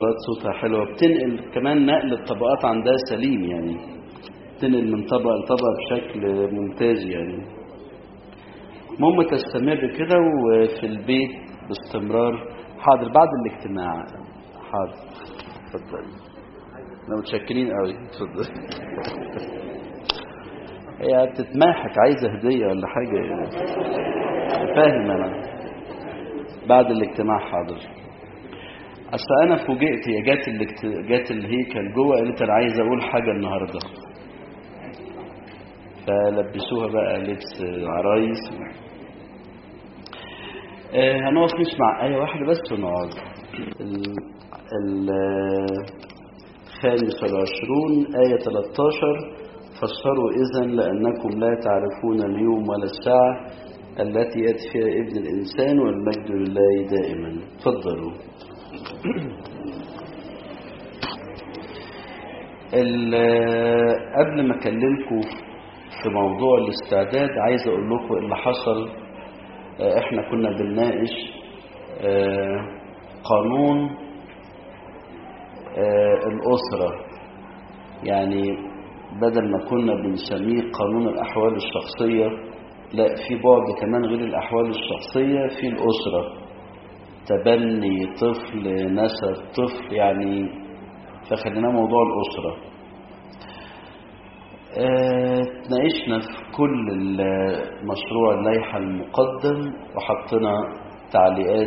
صوتها حلوة بتنقل كمان نقل الطبقات عندها سليم يعني تنقل من طبقة لطبقة بشكل ممتاز يعني المهم تستمر كده وفي البيت باستمرار حاضر بعد الاجتماع حاضر اتفضل احنا متشكرين قوي اتفضل هي بتتماحك عايزه هديه ولا حاجه يعني. فاهم انا بعد الاجتماع حاضر اصل انا فوجئت هي جت الاجت... جت الهيكل جوه قالت انا عايز اقول حاجه النهارده فلبسوها بقى لبس عرايس آه هنقف نسمع آية واحدة بس ونقعد الخامس والعشرون آية 13 فاسهروا إذا لأنكم لا تعرفون اليوم ولا الساعة التي يأتي فيها ابن الإنسان والمجد لله دائما تفضلوا قبل ما أكلمكم في موضوع الاستعداد عايز أقول لكم اللي حصل احنا كنا بنناقش قانون الأسرة يعني بدل ما كنا بنسميه قانون الأحوال الشخصية لا في بعد كمان غير الأحوال الشخصية في الأسرة تبني طفل نسب طفل يعني فخلينا موضوع الأسرة تناقشنا في كل مشروع اللائحة المقدم وحطينا تعليقات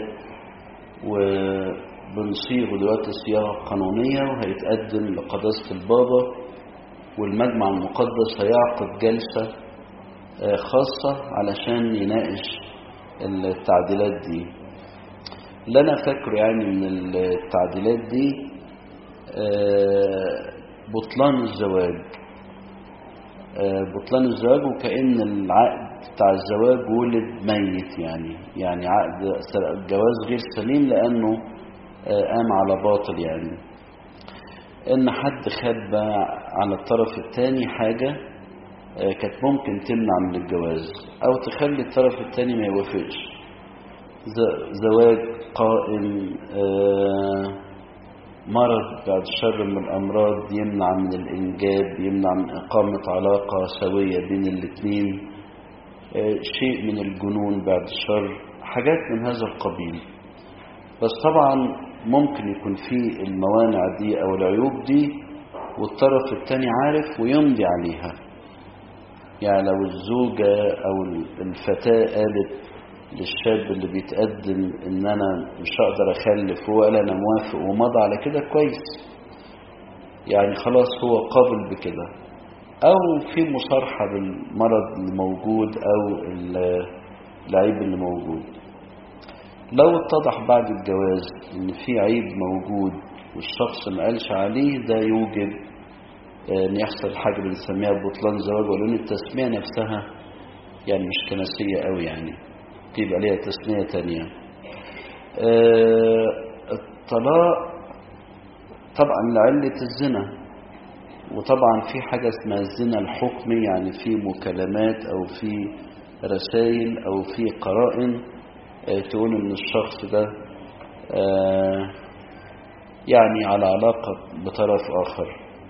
وبنصيغه دلوقتي صياغة قانونية وهيتقدم لقداسة البابا والمجمع المقدس هيعقد جلسة خاصة علشان يناقش التعديلات دي اللي أنا فاكره يعني من التعديلات دي بطلان الزواج بطلان الزواج وكأن العقد بتاع الزواج ولد ميت يعني يعني عقد الجواز غير سليم لأنه قام على باطل يعني ان حد خد على الطرف الثاني حاجة كانت ممكن تمنع من الجواز او تخلي الطرف الثاني ما يوافقش زواج قائم مرض بعد شر من الامراض يمنع من الانجاب يمنع من اقامة علاقة سوية بين الاثنين شيء من الجنون بعد الشر حاجات من هذا القبيل بس طبعا ممكن يكون في الموانع دي او العيوب دي والطرف التاني عارف ويمضي عليها يعني لو الزوجة او الفتاة قالت للشاب اللي بيتقدم ان انا مش هقدر اخلف هو قال انا موافق ومضى على كده كويس يعني خلاص هو قابل بكده او في مصارحة بالمرض اللي موجود او العيب اللي موجود لو اتضح بعد الجواز ان في عيب موجود والشخص ما قالش عليه ده يوجب ان يحصل حاجه بنسميها بطلان زواج ولان التسميه نفسها يعني مش كنسيه قوي يعني يبقى ليها تسميه تانية الطلاق طبعا لعله الزنا وطبعا في حاجه اسمها الزنا الحكمي يعني في مكالمات او في رسائل او في قرائن تقول ان الشخص ده يعني على علاقة بطرف آخر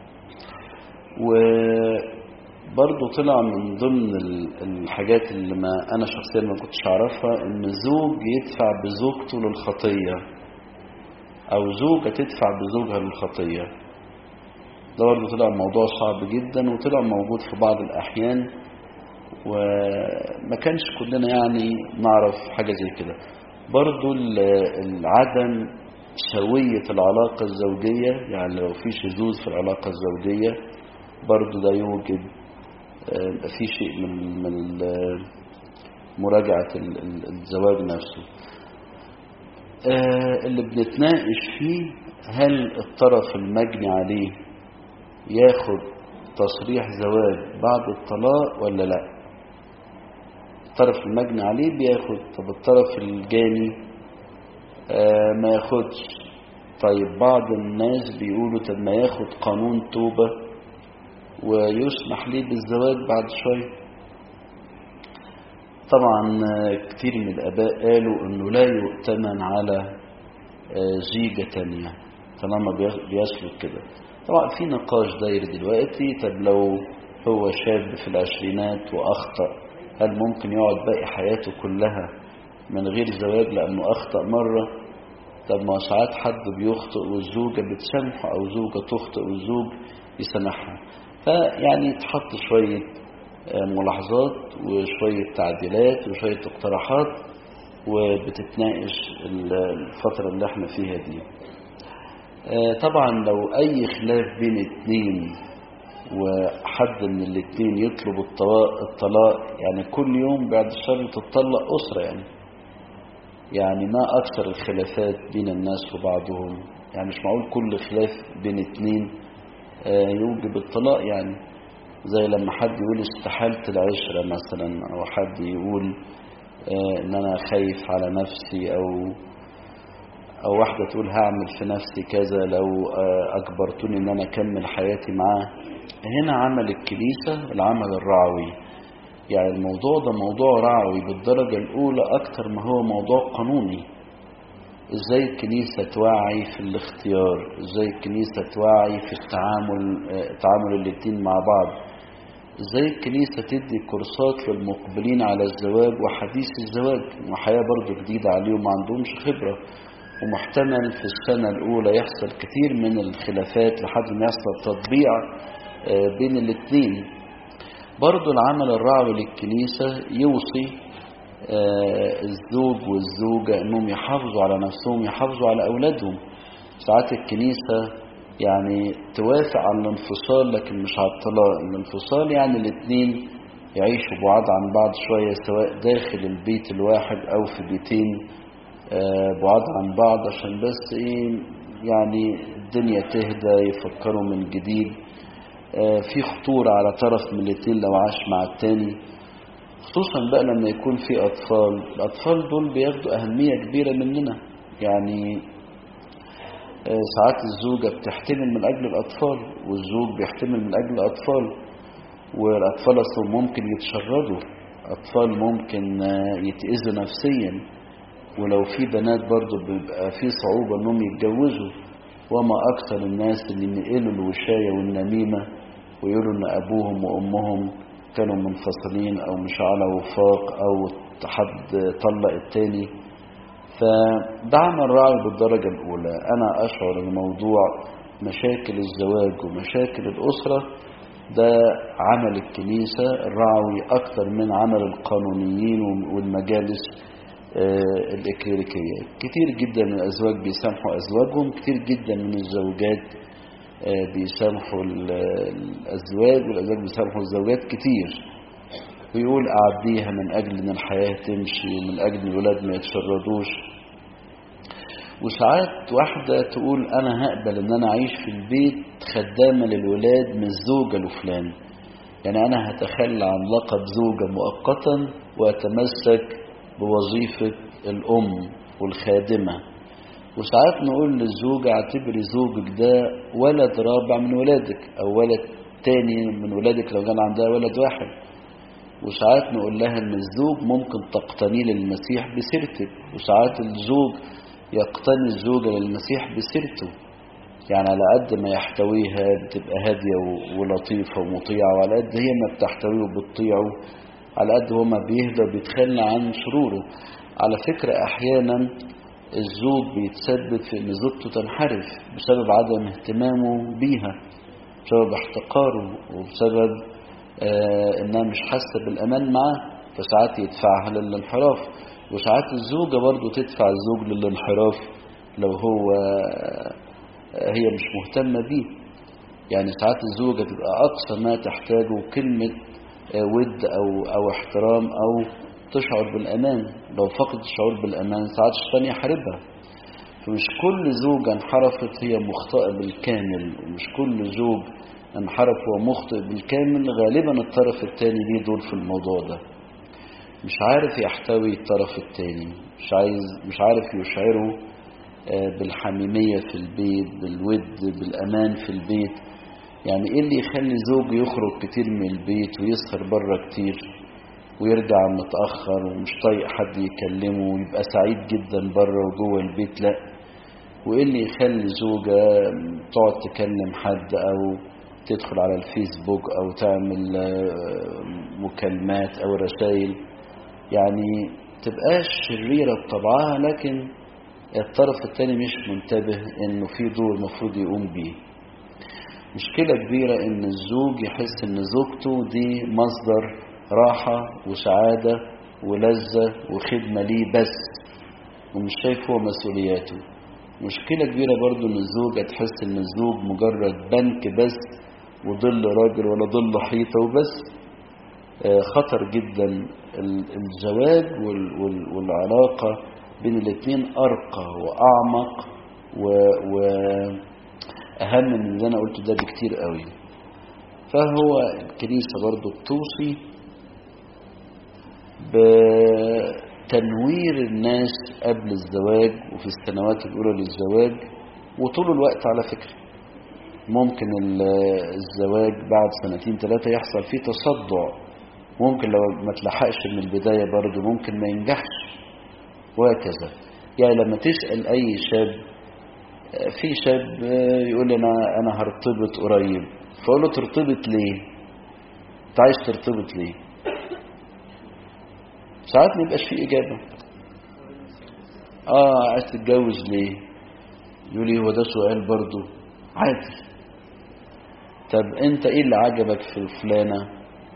وبرضه طلع من ضمن الحاجات اللي ما أنا شخصيا ما كنتش أعرفها إن زوج يدفع بزوجته للخطية أو زوجة تدفع بزوجها للخطية ده برضه طلع موضوع صعب جدا وطلع موجود في بعض الأحيان وما كانش كلنا يعني نعرف حاجة زي كده برضو العدم سوية العلاقة الزوجية يعني لو في شذوذ في العلاقة الزوجية برضو ده يوجد في شيء من من مراجعة الزواج نفسه اللي بنتناقش فيه هل الطرف المجني عليه ياخد تصريح زواج بعد الطلاق ولا لا الطرف المجني عليه بياخد طب الطرف الجاني آه ما ياخدش طيب بعض الناس بيقولوا طب ما ياخد قانون توبة ويسمح ليه بالزواج بعد شوية طبعا كتير من الآباء قالوا أنه لا يؤتمن على زيجة تانية طالما بيسلك كده طبعا في نقاش داير دلوقتي طب لو هو شاب في العشرينات وأخطأ هل ممكن يقعد باقي حياته كلها من غير زواج لأنه أخطأ مرة طب ما ساعات حد بيخطئ والزوجة بتسامحه أو زوجة تخطئ والزوج يسامحها فيعني تحط شوية ملاحظات وشوية تعديلات وشوية اقتراحات وبتتناقش الفترة اللي احنا فيها دي طبعا لو أي خلاف بين اتنين وحد من الاتنين يطلب الطلاق يعني كل يوم بعد الشر تتطلق أسرة يعني يعني ما أكثر الخلافات بين الناس وبعضهم يعني مش معقول كل خلاف بين اتنين يوجب الطلاق يعني زي لما حد يقول استحالة العشرة مثلا أو حد يقول إن أنا خايف على نفسي أو أو واحدة تقول هعمل في نفسي كذا لو أجبرتوني إن أنا أكمل حياتي معاه هنا عمل الكنيسة العمل الرعوي يعني الموضوع ده موضوع رعوي بالدرجة الأولى أكتر ما هو موضوع قانوني ازاي الكنيسة توعي في الاختيار ازاي الكنيسة توعي في التعامل تعامل الاتنين مع بعض ازاي الكنيسة تدي كورسات للمقبلين على الزواج وحديث الزواج وحياة برضو جديدة عليهم ما عندهمش خبرة ومحتمل في السنة الأولى يحصل كتير من الخلافات لحد ما يحصل تطبيع بين الاتنين برضو العمل الرعوي للكنيسة يوصي الزوج والزوجة انهم يحافظوا على نفسهم يحافظوا على اولادهم ساعات الكنيسة يعني توافق على الانفصال لكن مش على الطلاق الانفصال يعني الاثنين يعيشوا بعاد عن بعض شوية سواء داخل البيت الواحد او في بيتين بعاد عن بعض عشان بس ايه يعني الدنيا تهدى يفكروا من جديد في خطورة على طرف من الاثنين لو عاش مع التاني خصوصا بقى لما يكون في أطفال الأطفال دول بياخدوا أهمية كبيرة مننا يعني ساعات الزوجة بتحتمل من أجل الأطفال والزوج بيحتمل من أجل الأطفال والأطفال أصلا ممكن يتشردوا أطفال ممكن يتأذوا نفسيا ولو في بنات برضو بيبقى في صعوبة أنهم يتجوزوا وما أكثر الناس اللي نقلوا الوشاية والنميمة ويقولوا أن أبوهم وأمهم كانوا منفصلين او مش على وفاق او حد طلق التاني فده عمل رعي بالدرجة الاولى انا اشعر ان موضوع مشاكل الزواج ومشاكل الاسرة ده عمل الكنيسة الرعوي اكتر من عمل القانونيين والمجالس الاكليريكية كتير جدا من الازواج بيسامحوا ازواجهم كتير جدا من الزوجات بيسامحوا الأزواج والأزواج بيسامحوا الزوجات كتير ويقول أعديها من أجل أن الحياة تمشي ومن أجل أن الولاد ما يتشردوش وساعات واحدة تقول أنا هقبل أن أنا أعيش في البيت خدامة للولاد من الزوجة لفلان يعني أنا هتخلى عن لقب زوجة مؤقتا وأتمسك بوظيفة الأم والخادمة وساعات نقول للزوجة اعتبري زوجك ده ولد رابع من ولادك أو ولد تاني من ولادك لو كان عندها ولد واحد وساعات نقول لها ان الزوج ممكن تقتني للمسيح بسيرتك وساعات الزوج يقتني الزوجة للمسيح بسيرته يعني على قد ما يحتويها بتبقى هادية ولطيفة ومطيعة وعلى قد هي ما بتحتويه وبتطيعه على قد هو ما بيهدى وبيتخلى عن شروره على فكرة أحيانا الزوج بيتسبب في ان زوجته تنحرف بسبب عدم اهتمامه بيها بسبب احتقاره وبسبب آه انها مش حاسه بالامان معاه فساعات يدفعها للانحراف وساعات الزوجه برضو تدفع الزوج للانحراف لو هو آه هي مش مهتمه بيه يعني ساعات الزوجه تبقى اقصى ما تحتاجه كلمه آه ود او او احترام او تشعر بالأمان لو فقد الشعور بالأمان ساعات الشيطان يحاربها فمش كل زوجة انحرفت هي مخطئة بالكامل ومش كل زوج انحرف هو مخطئ بالكامل غالبا الطرف الثاني ليه دور في الموضوع ده مش عارف يحتوي الطرف الثاني مش عايز مش عارف يشعره بالحميمية في البيت بالود بالأمان في البيت يعني ايه اللي يخلي زوج يخرج كتير من البيت ويسهر بره كتير ويرجع متأخر ومش طايق حد يكلمه ويبقى سعيد جدا بره وجوه البيت لا وإيه اللي يخلي زوجة تقعد تكلم حد أو تدخل على الفيسبوك أو تعمل مكالمات أو رسائل يعني تبقاش شريرة بطبعها لكن الطرف الثاني مش منتبه انه في دور المفروض يقوم بيه مشكلة كبيرة ان الزوج يحس ان زوجته دي مصدر راحة وسعادة ولذة وخدمة ليه بس ومش شايف هو مسؤولياته مشكلة كبيرة برضو ان الزوجة تحس ان الزوج مجرد بنك بس وظل راجل ولا ظل حيطة وبس خطر جدا الزواج والعلاقة بين الاثنين أرقى وأعمق وأهم من اللي أنا قلته ده بكتير قوي فهو الكنيسة برضو بتوصي بتنوير الناس قبل الزواج وفي السنوات الأولى للزواج وطول الوقت على فكرة ممكن الزواج بعد سنتين ثلاثة يحصل فيه تصدع ممكن لو ما تلحقش من البداية برضه ممكن ما ينجحش وهكذا يعني لما تسأل أي شاب في شاب يقول لي أنا, أنا هرتبط قريب فأقول له ترتبط ليه أنت عايز ترتبط ليه ساعات ما يبقاش في إجابة آه عايز تتجوز ليه يقول لي هو ده سؤال برضه عادي طب أنت إيه اللي عجبك في فلانة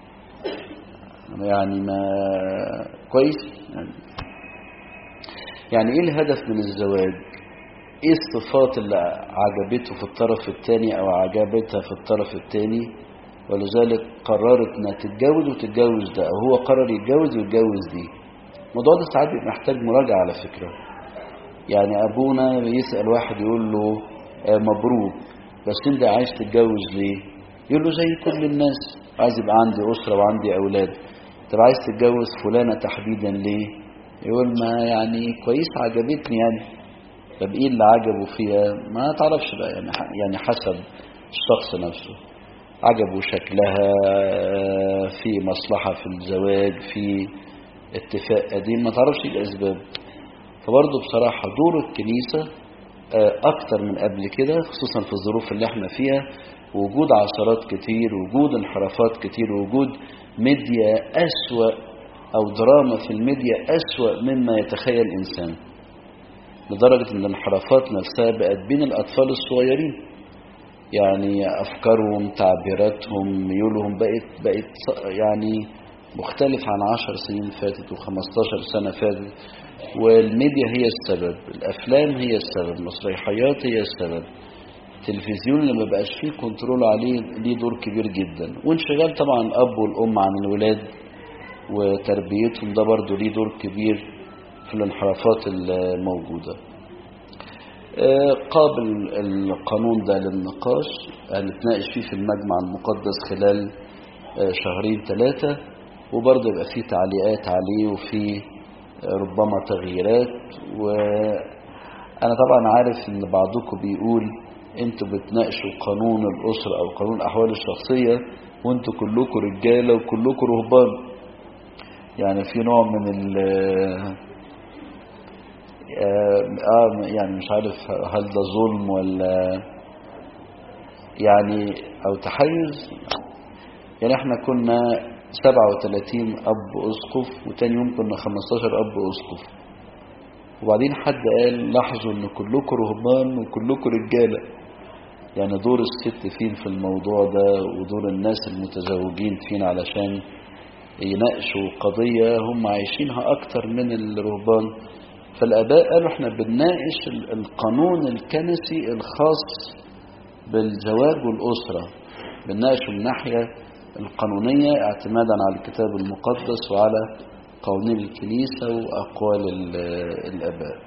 يعني ما كويس يعني يعني ايه الهدف من الزواج ايه الصفات اللي عجبته في الطرف الثاني او عجبتها في الطرف الثاني ولذلك قررت انها تتجوز وتتجوز ده او هو قرر يتجوز ويتجوز دي الموضوع ده ساعات بيبقى محتاج مراجعه على فكره يعني ابونا يسال واحد يقول له آه مبروك بس انت عايز تتجوز ليه يقول له زي كل الناس عايز يبقى عندي اسره وعندي اولاد طب عايز تتجوز فلانه تحديدا ليه يقول ما يعني كويس عجبتني يعني طب ايه اللي عجبه فيها ما تعرفش بقى يعني يعني حسب الشخص نفسه عجبه شكلها في مصلحة في الزواج في اتفاق قديم ما تعرفش ايه الاسباب فبرضه بصراحة دور الكنيسة اكتر من قبل كده خصوصا في الظروف اللي احنا فيها وجود عثرات كتير وجود انحرافات كتير وجود ميديا اسوأ او دراما في الميديا اسوأ مما يتخيل الانسان لدرجة ان الانحرافات نفسها بقت بين الاطفال الصغيرين يعني افكارهم تعبيراتهم ميولهم بقت بقت يعني مختلف عن عشر سنين فاتت وخمستاشر سنة فاتت والميديا هي السبب الافلام هي السبب المسرحيات هي السبب التلفزيون اللي ما بقاش فيه كنترول عليه ليه دور كبير جدا وانشغال طبعا الاب والام عن الولاد وتربيتهم ده برضه ليه دور كبير في الانحرافات الموجودة قابل القانون ده للنقاش هنتناقش فيه في المجمع المقدس خلال شهرين ثلاثة وبرضه يبقى فيه تعليقات عليه وفيه ربما تغييرات وأنا طبعا عارف إن بعضكم بيقول انتوا بتناقشوا قانون الأسرة أو قانون الأحوال الشخصية وانتوا كلكم رجالة وكلكم رهبان يعني في نوع من ال آه يعني مش عارف هل ده ظلم ولا يعني أو تحيز يعني احنا كنا 37 أب أسقف وتاني يوم كنا 15 أب أسقف وبعدين حد قال لاحظوا ان كلكم رهبان وكلكم رجالة يعني دور الست فين في الموضوع ده ودور الناس المتزوجين فين علشان يناقشوا قضية هم عايشينها أكتر من الرهبان فالآباء قالوا احنا بنناقش القانون الكنسي الخاص بالزواج والأسرة بنناقشه من الناحية القانونية اعتمادا على الكتاب المقدس وعلى قوانين الكنيسة وأقوال الآباء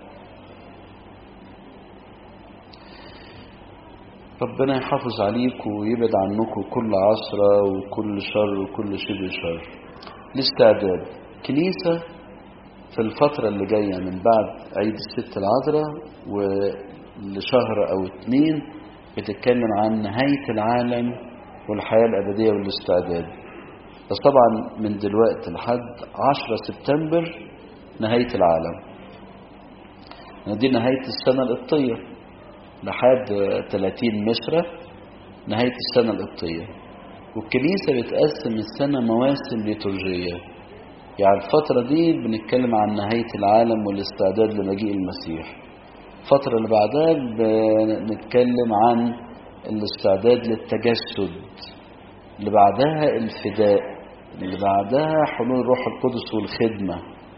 ربنا يحافظ عليكم ويبعد عنكم كل عصرة وكل شر وكل شبه شر الاستعداد كنيسة في الفترة اللي جاية من بعد عيد الست العذراء ولشهر أو اتنين بتتكلم عن نهاية العالم والحياة الأبدية والاستعداد بس طبعا من دلوقتي لحد 10 سبتمبر نهاية العالم دي نهاية السنة القبطية لحد 30 مصرة نهاية السنة القبطية والكنيسة بتقسم السنة مواسم ليتورجية يعني الفترة دي بنتكلم عن نهاية العالم والاستعداد لمجيء المسيح الفترة اللي بعدها بنتكلم عن الاستعداد للتجسد اللي بعدها الفداء اللي بعدها حلول الروح القدس والخدمة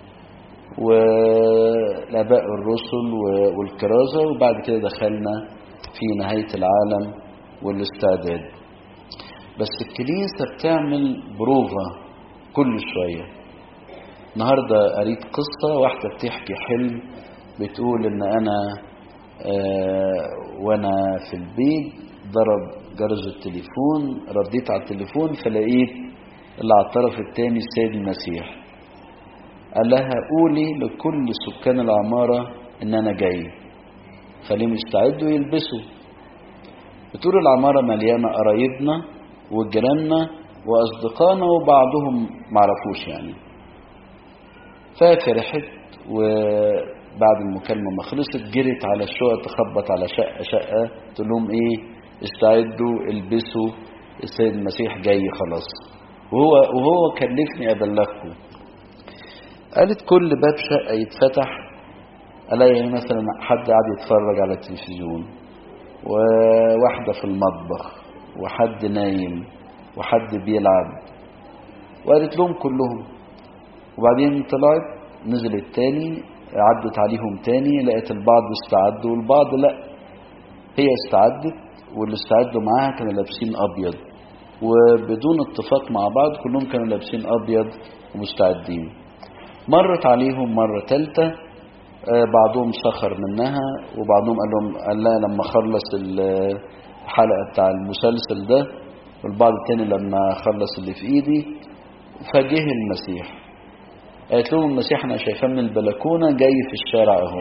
والآباء الرسل والكرازة وبعد كده دخلنا في نهاية العالم والاستعداد بس الكنيسة بتعمل بروفة كل شوية النهاردة قريت قصة واحدة بتحكي حلم بتقول ان انا آه وانا في البيت ضرب جرس التليفون رديت على التليفون فلقيت اللي على الطرف التاني السيد المسيح قال لها قولي لكل سكان العمارة ان انا جاي خليهم يستعدوا يلبسوا بتقول العمارة مليانة قرايبنا وجيراننا واصدقائنا وبعضهم معرفوش يعني ففرحت وبعد المكالمة ما خلصت جرت على الشقق تخبط على شقة شقة تقول لهم ايه استعدوا البسوا السيد المسيح جاي خلاص وهو وهو كلفني ابلغكم قالت كل باب شقة يتفتح الاقي مثلا حد قاعد يتفرج على التلفزيون وواحدة في المطبخ وحد نايم وحد بيلعب وقالت لهم كلهم وبعدين طلعت نزلت تاني عدت عليهم تاني لقيت البعض استعدوا والبعض لا هي استعدت واللي استعدوا معاها كانوا لابسين ابيض وبدون اتفاق مع بعض كلهم كانوا لابسين ابيض ومستعدين مرت عليهم مرة تالتة بعضهم سخر منها وبعضهم قال لهم قال لها لما خلص الحلقة بتاع المسلسل ده والبعض التاني لما خلص اللي في ايدي فجه المسيح قالت لهم المسيح انا شايفاه من البلكونة جاي في الشارع اهو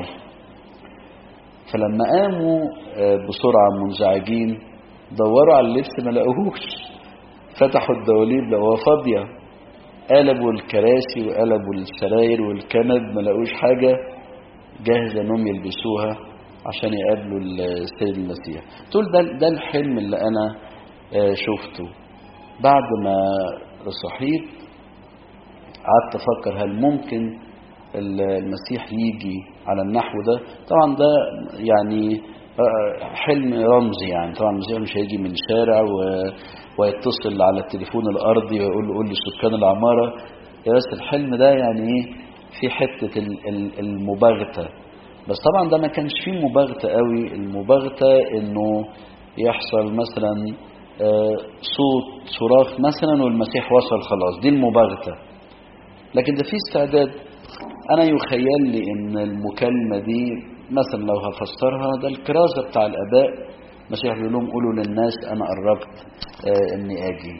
فلما قاموا بسرعة منزعجين دوروا على اللبس ما لقوهوش فتحوا الدواليب لقوها فاضية قلبوا الكراسي وقلبوا السراير والكنب ما لقوش حاجة جاهزة انهم يلبسوها عشان يقابلوا السيد المسيح تقول ده, ده الحلم اللي انا شفته بعد ما صحيت قعدت افكر هل ممكن المسيح يجي على النحو ده طبعا ده يعني حلم رمزي يعني طبعا المسيح مش هيجي من شارع و... ويتصل على التليفون الارضي ويقول له قول لسكان العماره بس الحلم ده يعني ايه في حته المباغته بس طبعا ده ما كانش فيه مباغته قوي المباغته انه يحصل مثلا صوت صراخ مثلا والمسيح وصل خلاص دي المباغته لكن ده في استعداد انا يخيل لي ان المكالمة دي مثلا لو هفسرها ده الكرازة بتاع الاباء المسيح بيقول لهم قولوا للناس انا قربت آه اني اجي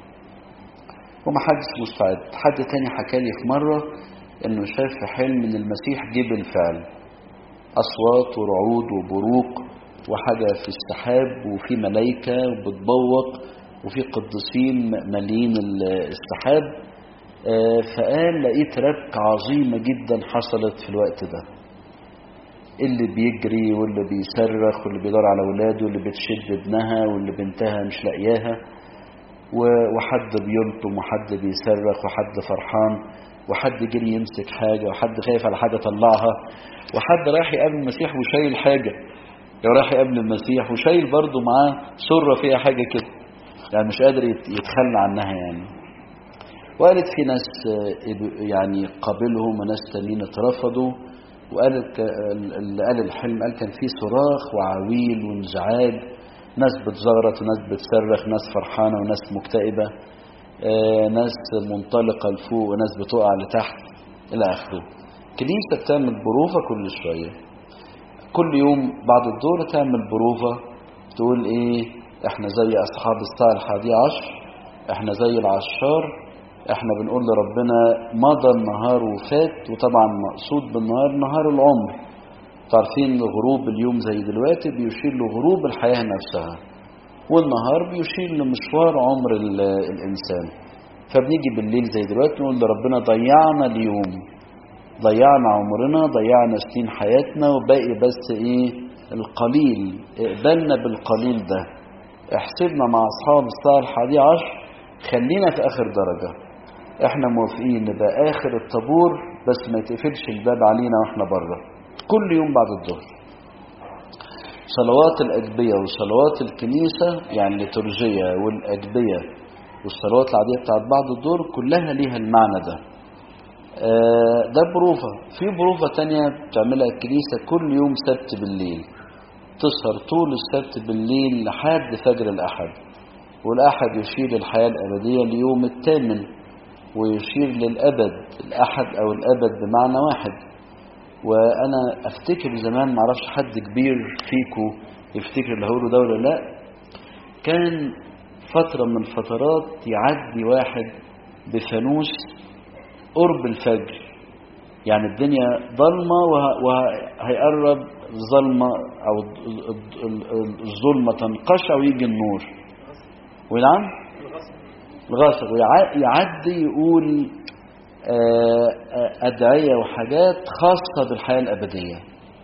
ومحدش مستعد حد تاني حكى لي في مرة انه شاف في حلم ان المسيح جه بالفعل اصوات ورعود وبروق وحاجة في السحاب وفي ملايكة وبتبوق وفي قديسين مالين السحاب فقال لقيت ربكة عظيمة جدا حصلت في الوقت ده اللي بيجري واللي بيصرخ واللي بيدور على اولاده واللي بتشد ابنها واللي بنتها مش لاقياها وحد بيلطم وحد بيصرخ وحد فرحان وحد جري يمسك حاجة وحد خايف على حاجة طلعها وحد رايح يقابل المسيح وشايل حاجة رايح يقابل المسيح وشايل برضه معاه سرة فيها حاجة كده يعني مش قادر يتخلى عنها يعني وقالت في ناس يعني قابلهم وناس تانيين اترفضوا وقالت اللي قال الحلم قال كان في صراخ وعويل وانزعاج ناس بتزغرط وناس بتصرخ ناس فرحانة وناس مكتئبة ناس منطلقة لفوق وناس بتقع لتحت إلى آخره كنيسة بتعمل بروفة كل شوية كل يوم بعد الدور تعمل بروفة تقول إيه إحنا زي أصحاب الساعة الحادية عشر إحنا زي العشار احنا بنقول لربنا مضى النهار وفات وطبعا مقصود بالنهار نهار العمر تعرفين غروب اليوم زي دلوقتي بيشير لغروب الحياة نفسها والنهار بيشير لمشوار عمر الإنسان فبنيجي بالليل زي دلوقتي نقول لربنا ضيعنا اليوم ضيعنا عمرنا ضيعنا سنين حياتنا وباقي بس ايه القليل اقبلنا بالقليل ده احسبنا مع أصحاب الساعة الحادية عشر خلينا في آخر درجة احنا موافقين نبقى آخر الطابور بس ما يتقفلش الباب علينا واحنا بره كل يوم بعد الظهر صلوات الأجبية وصلوات الكنيسة يعني الليتورجية والأجبية والصلوات العادية بتاعت بعد الدور كلها ليها المعنى ده آه ده بروفة في بروفة تانية بتعملها الكنيسة كل يوم سبت بالليل تسهر طول السبت بالليل لحد فجر الأحد والأحد يشير للحياة الأبدية اليوم الثامن ويشير للأبد الأحد أو الأبد بمعنى واحد وأنا أفتكر زمان معرفش حد كبير فيكو يفتكر اللي هقوله ده ولا لا كان فترة من الفترات يعدي واحد بفانوس قرب الفجر يعني الدنيا ضلمة وهيقرب الظلمة أو الظلمة تنقشع ويجي النور ونعم الغسق ويعدي يقول أدعية وحاجات خاصة بالحياة الأبدية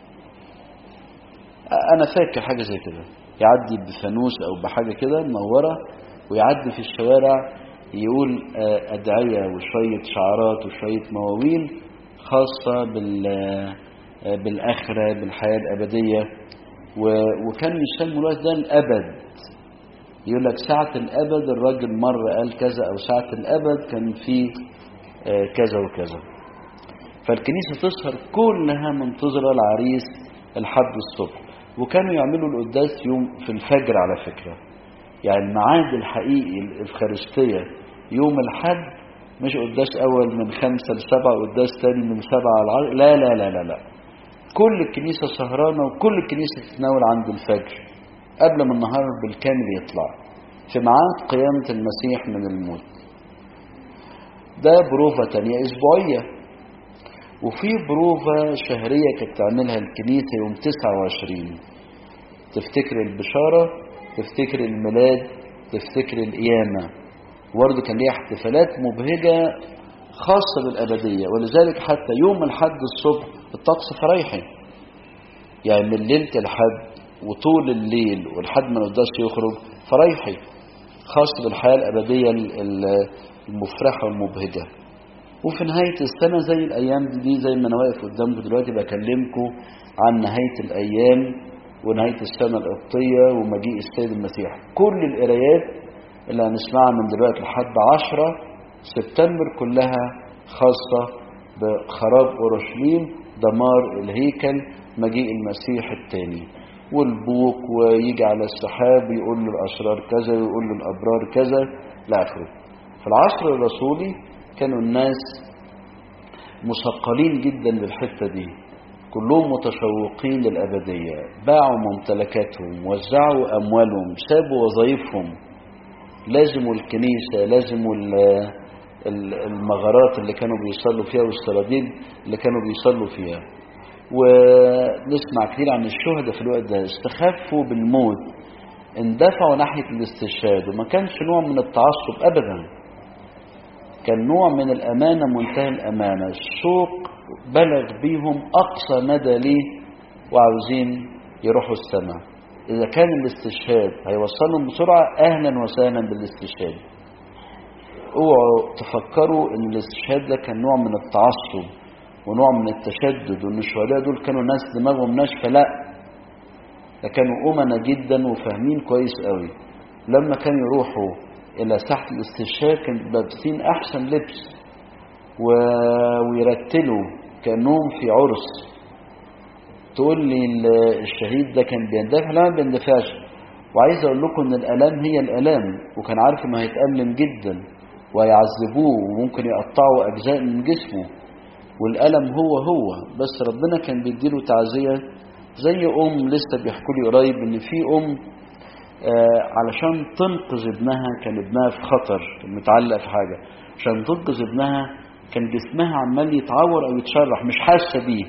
أنا فاكر حاجة زي كده يعدي بفانوس أو بحاجة كده منورة ويعدي في الشوارع يقول أدعية وشوية شعارات وشوية مواويل خاصة بالآخرة بالحياة الأبدية وكان يسموا الوقت ده الأبد يقول لك ساعة الأبد الراجل مرة قال كذا أو ساعة الأبد كان في كذا وكذا فالكنيسة تسهر كلها منتظرة العريس الحد الصبح وكانوا يعملوا القداس يوم في الفجر على فكرة يعني الميعاد الحقيقي الإفخارستية يوم الحد مش قداس أول من خمسة لسبعة قداس تاني من سبعة لعشرة لا لا لا لا لا كل الكنيسة سهرانة وكل الكنيسة تتناول عند الفجر قبل ما النهار بالكامل يطلع في ميعاد قيامة المسيح من الموت ده بروفة تانية أسبوعية وفي بروفة شهرية كانت تعملها الكنيسة يوم 29 تفتكر البشارة تفتكر الميلاد تفتكر القيامة وبرضه كان ليها احتفالات مبهجة خاصة بالأبدية ولذلك حتى يوم الحد الصبح الطقس فريحي يعني من ليلة الحد وطول الليل والحد ما نقدرش يخرج فريحي خاص بالحياة الأبدية المفرحة والمبهجة وفي نهاية السنة زي الأيام دي زي ما أنا واقف قدامكم دلوقتي بكلمكم عن نهاية الأيام ونهاية السنة القبطية ومجيء السيد المسيح كل القرايات اللي هنسمعها من دلوقتي لحد عشرة سبتمبر كلها خاصة بخراب أورشليم دمار الهيكل مجيء المسيح الثاني والبوق ويجي على السحاب يقول للأشرار كذا ويقول للأبرار كذا لآخره في العصر الرسولي كانوا الناس مثقلين جدا بالحتة دي كلهم متشوقين للأبدية باعوا ممتلكاتهم وزعوا أموالهم سابوا وظائفهم لازموا الكنيسة لازموا المغارات اللي كانوا بيصلوا فيها والسراديب اللي كانوا بيصلوا فيها ونسمع كتير عن الشهداء في الوقت ده استخفوا بالموت اندفعوا ناحية الاستشهاد وما كانش نوع من التعصب أبدا كان نوع من الأمانة منتهى الأمانة الشوق بلغ بيهم أقصى مدى ليه وعاوزين يروحوا السماء إذا كان الاستشهاد هيوصلهم بسرعة أهلا وسهلا بالاستشهاد اوعوا تفكروا ان الاستشهاد ده كان نوع من التعصب ونوع من التشدد وان الشهداء دول كانوا ناس دماغهم ناشفه لا ده كانوا أمنا جدا وفاهمين كويس قوي لما كانوا يروحوا إلى ساحة الاستشهاد كانوا لابسين أحسن لبس و... ويرتلوا كأنهم في عرس تقول لي الشهيد ده كان بيندفع لا ما بيندفعش وعايز أقول لكم إن الآلام هي الآلام وكان عارف إنه هيتألم جدا ويعذبوه وممكن يقطعوا أجزاء من جسمه والألم هو هو بس ربنا كان بيديله تعزية زي أم لسه بيحكوا لي قريب إن في أم آه علشان تنقذ ابنها كان ابنها في خطر كان متعلق في حاجة عشان تنقذ ابنها كان جسمها عمال يتعور أو يتشرح مش حاسة بيه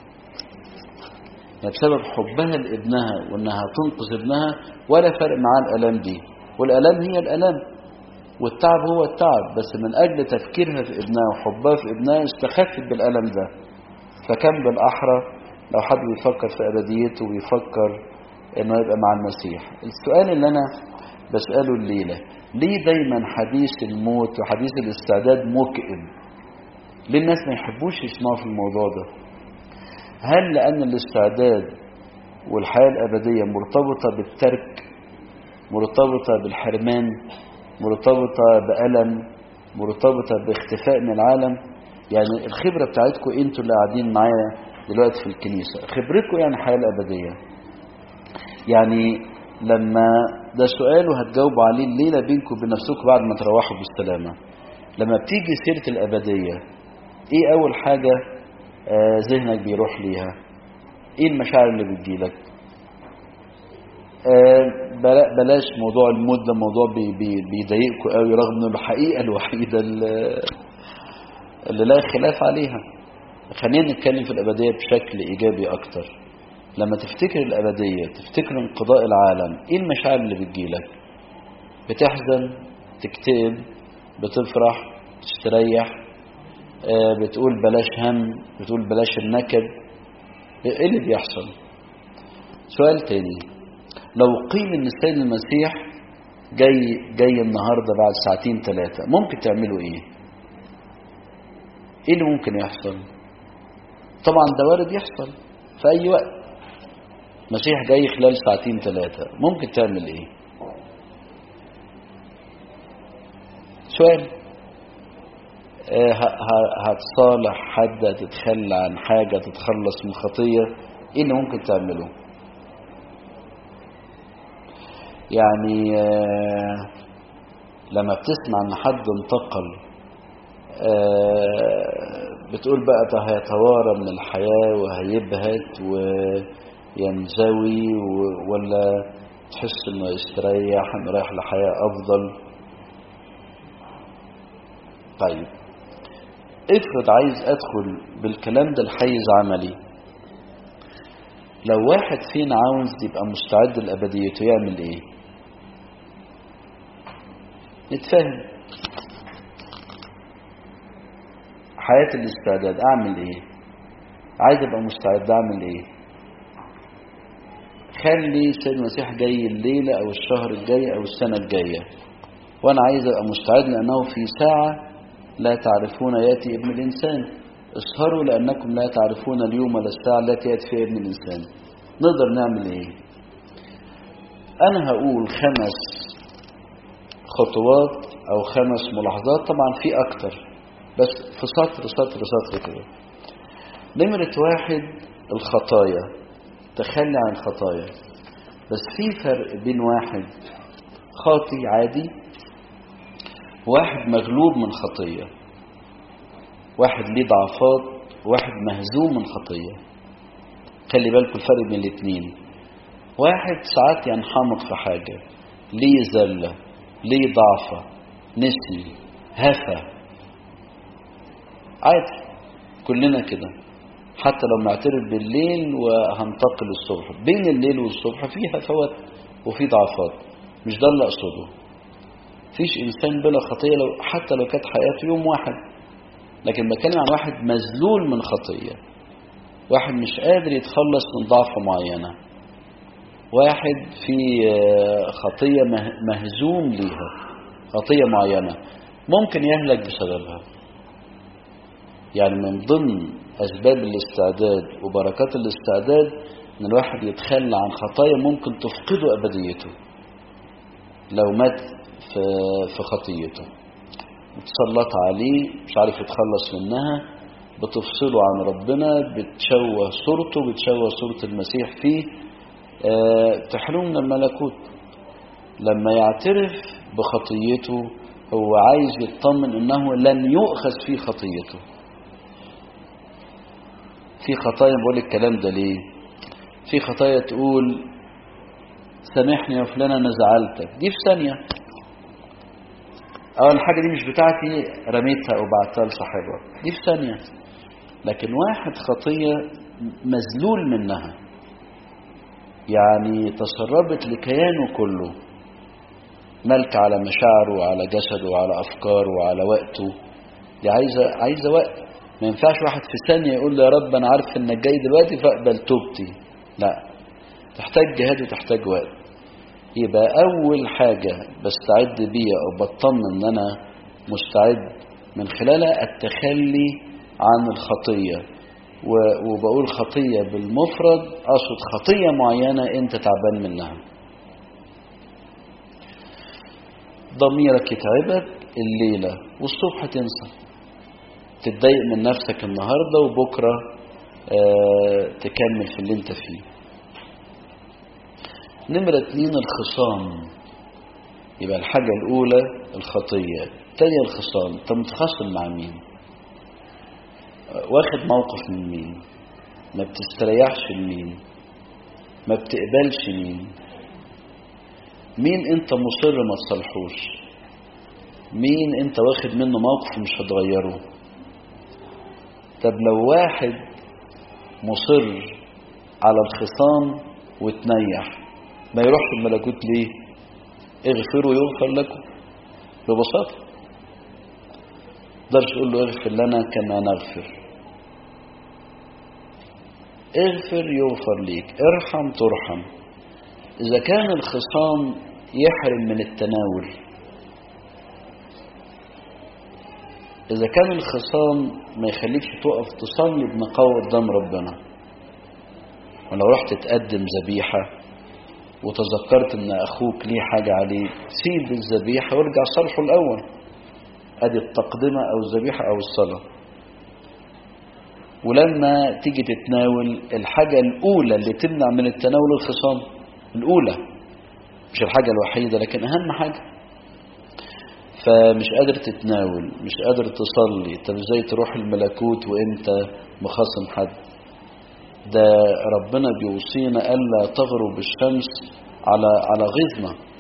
يعني بسبب حبها لابنها وانها تنقذ ابنها ولا فرق معاها الالام دي والالام هي الالام والتعب هو التعب بس من اجل تفكيرها في ابنها وحبها في ابنها استخفت بالالم ده فكان بالاحرى لو حد بيفكر في أبديته وبيفكر إنه يبقى مع المسيح السؤال اللي أنا بسأله الليلة ليه دايما حديث الموت وحديث الاستعداد مكئب ليه الناس ما يحبوش يسمعوا في الموضوع ده هل لأن الاستعداد والحياة الأبدية مرتبطة بالترك مرتبطة بالحرمان مرتبطة بألم مرتبطة باختفاء من العالم يعني الخبرة بتاعتكم انتوا اللي قاعدين معايا دلوقتي في الكنيسة خبرتكم يعني الحياة الأبدية يعني لما ده سؤال وهتجاوبوا عليه الليلة بينكم وبين نفسكم بعد ما تروحوا بالسلامة لما بتيجي سيرة الأبدية ايه أول حاجة آه ذهنك بيروح ليها ايه المشاعر اللي بتجيلك آه بلاش موضوع الموت ده موضوع بي بي بيضايقكم قوي رغم انه الحقيقة الوحيدة اللي, اللي لا خلاف عليها خلينا نتكلم في الأبدية بشكل إيجابي أكتر لما تفتكر الأبدية تفتكر انقضاء العالم إيه المشاعر اللي بتجيلك بتحزن تكتئب بتفرح تستريح آه بتقول بلاش هم بتقول بلاش النكد إيه اللي بيحصل سؤال تاني لو قيل إن السيد المسيح جاي جاي النهاردة بعد ساعتين ثلاثة ممكن تعملوا إيه إيه اللي ممكن يحصل طبعا ده وارد يحصل في أي وقت مسيح جاي خلال ساعتين ثلاثة ممكن تعمل ايه سؤال آه هتصالح حد تتخلى عن حاجة تتخلص من خطية ايه اللي ممكن تعمله يعني آه لما بتسمع ان حد انتقل آه بتقول بقى ده هيتوارى من الحياة وهيبهت وينزوي ولا تحس انه يستريح انه رايح لحياة افضل طيب افرض عايز ادخل بالكلام ده الحيز عملي لو واحد فينا عاوز يبقى مستعد لأبديته يعمل ايه نتفاهم حياة الاستعداد اعمل ايه عايز ابقى مستعد اعمل ايه خلي السيد المسيح جاي الليلة او الشهر الجاي او السنة الجاية وانا عايز ابقى مستعد لانه في ساعة لا تعرفون يأتي ابن الانسان اسهروا لانكم لا تعرفون اليوم ولا الساعة التي يأتي فيها ابن الانسان نقدر نعمل ايه انا هقول خمس خطوات او خمس ملاحظات طبعا في اكتر بس في سطر سطر سطر كده نمرة واحد الخطايا تخلي عن الخطايا بس في فرق بين واحد خاطي عادي واحد مغلوب من خطية واحد ليه ضعفات واحد مهزوم من خطية خلي بالكم الفرق بين الاثنين واحد ساعات ينحمق في حاجة ليه زلة ليه ضعفة نسي هفة عادي كلنا كده حتى لو معترف بالليل وهنتقل الصبح بين الليل والصبح في هفوات وفي ضعفات مش ده اللي اقصده فيش انسان بلا خطيه لو حتى لو كانت حياته يوم واحد لكن بتكلم عن واحد مذلول من خطيه واحد مش قادر يتخلص من ضعفه معينه واحد في خطيه مهزوم ليها خطيه معينه ممكن يهلك بسببها يعني من ضمن أسباب الاستعداد وبركات الاستعداد إن الواحد يتخلى عن خطايا ممكن تفقده أبديته لو مات في, في خطيته متسلط عليه مش عارف يتخلص منها بتفصله عن ربنا بتشوه صورته بتشوه صورة المسيح فيه أه تحرم من الملكوت لما يعترف بخطيته هو عايز يطمن انه لن يؤخذ في خطيته في خطايا بقول الكلام ده ليه في خطايا تقول سامحني يا فلان انا زعلتك دي في ثانيه اول حاجه دي مش بتاعتي رميتها او بعتها لصاحبها دي في ثانيه لكن واحد خطيه مذلول منها يعني تسربت لكيانه كله ملك على مشاعره وعلى جسده وعلى افكاره وعلى وقته دي عايزه عايزه وقت ما ينفعش واحد في ثانية يقول له يا رب أنا عارف إنك جاي دلوقتي فاقبل توبتي لا تحتاج جهاد وتحتاج وقت يبقى أول حاجة بستعد بيها أو بطمن إن أنا مستعد من خلالها التخلي عن الخطية وبقول خطية بالمفرد أقصد خطية معينة أنت تعبان منها ضميرك يتعبك الليلة والصبح تنسى تتضايق من نفسك النهاردة وبكرة آه تكمل في اللي انت فيه نمرة اتنين الخصام يبقى الحاجة الأولى الخطية التانية الخصام انت متخاصم مع مين واخد موقف من مين ما بتستريحش لمين ما بتقبلش مين مين انت مصر ما تصلحوش مين انت واخد منه موقف مش هتغيره طب لو واحد مصر على الخصام وتنيح ما يروحش الملكوت ليه اغفروا يغفر لكم ببساطة تقدرش تقول له اغفر لنا كما نغفر اغفر يغفر ليك ارحم ترحم إذا كان الخصام يحرم من التناول إذا كان الخصام ما يخليكش تقف تصلي بنقاوة قدام ربنا ولو رحت تقدم ذبيحة وتذكرت ان اخوك ليه حاجة عليه سيب الذبيحة وارجع صالحه الاول ادي التقدمة او الذبيحة او الصلاة ولما تيجي تتناول الحاجة الاولى اللي تمنع من التناول الخصام الاولى مش الحاجة الوحيدة لكن اهم حاجة فمش قادر تتناول مش قادر تصلي طب ازاي تروح الملكوت وانت مخاصم حد ده ربنا بيوصينا الا تغرب الشمس على على غيظنا